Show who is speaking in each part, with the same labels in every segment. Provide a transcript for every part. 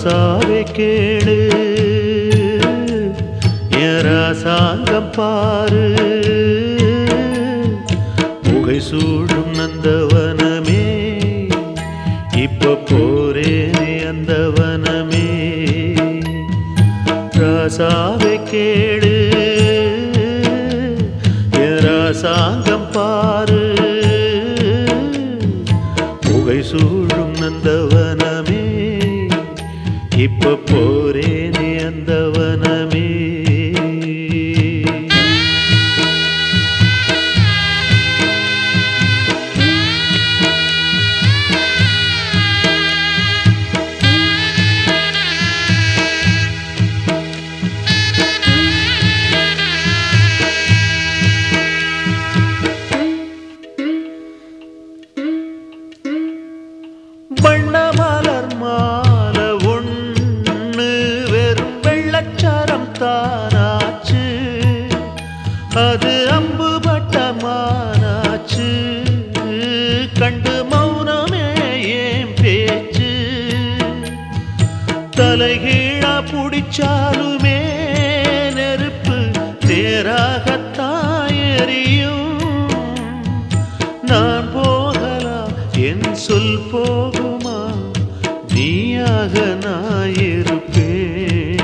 Speaker 1: ராசாவே கேளு என் ராசாங்கம் பாரு புகை சூடும் நந்தவனமே இப்ப போரேனே அந்த வனமே ராசாவே கேளு என் ராசாங்கம் பாரு புகை சூழும் நந்தவனமே இப்ப போரேனே அந்த வனமே வண்ண மலர் மால ஒண்ணு வெறும் வெள்ளச்சாரம் தானாச்சு அது அம்பு பட்டமானாச்சு கண்டு மௌனமே ஏன் பேச்சு தலைகீழா புடிச்சாலுமே நெருப்பு நேராகத்தான் எரியும் நான் போகலாம் என் சொல் போகுமா நீயாக நான் இருப்பேன்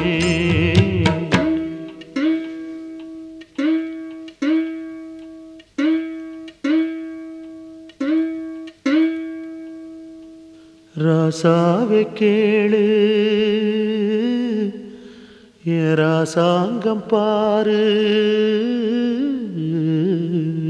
Speaker 1: ராசாவே கேளு என் ராசாங்கம் பாரு